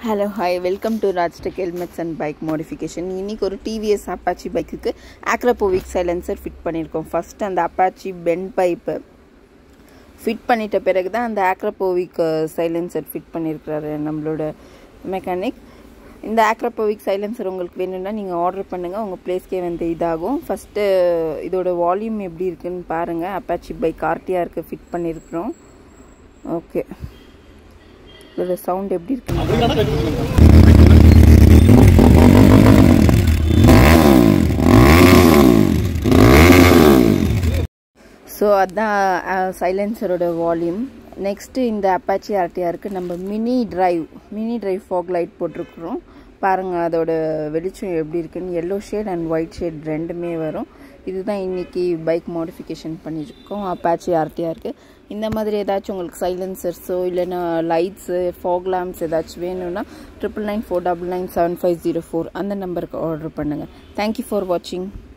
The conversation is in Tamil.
hello hi welcome to Rajtech helmets and bike modification இன்றைக்கி ஒரு டிவிஎஸ் அப்பாச்சி பைக்குக்கு ஆக்ரப்போவிக் சைலன்சர் ஃபிட் பண்ணியிருக்கோம் ஃபஸ்ட் அந்த அப்பாச்சி பென் பைப்பு ஃபிட் பண்ணிட்ட பிறகு தான் அந்த ஆக்ரப்போவிக் சைலன்சர் ஃபிட் பண்ணியிருக்கிறாரு நம்மளோட மெக்கானிக் இந்த ஆக்ரப்போவிக் சைலன்சர் உங்களுக்கு வேணும்னா நீங்கள் ஆர்டர் பண்ணுங்கள் உங்கள் ப்ளேஸ்க்கே வந்து இதாகும் ஃபஸ்ட்டு இதோட வால்யூம் எப்படி இருக்குன்னு பாருங்கள் அப்பாச்சி பைக் ஆர்டிஆருக்கு ஃபிட் பண்ணியிருக்கிறோம் ஓகே இதோட சவுண்ட் எப்படி இருக்கு ஸோ அதுதான் சைலன்சரோட வால்யூம் நெக்ஸ்ட்டு இந்த அப்பாச்சி ஆர்டிஆருக்கு நம்ம mini drive mini drive fog light போட்டிருக்கிறோம் பாருங்கள் அதோட வெளிச்சம் எப்படி இருக்குன்னு yellow shade and white shade ரெண்டுமே வரும் இதுதான் இன்றைக்கி பைக் மாடிஃபிகேஷன் பண்ணியிருக்கோம் அப்பாச்சி ஆர்டிஆருக்கு இந்த மாதிரி ஏதாச்சும் உங்களுக்கு சைலன்சர்ஸோ இல்லைன்னா லைட்ஸு ஃபாக் லேம்ப்ஸ் ஏதாச்சும் வேணும்னா triple nine four double nine seven five zero four அந்த நம்பருக்கு ஆர்டர் பண்ணுங்கள் தேங்க்யூ ஃபார் வாட்சிங்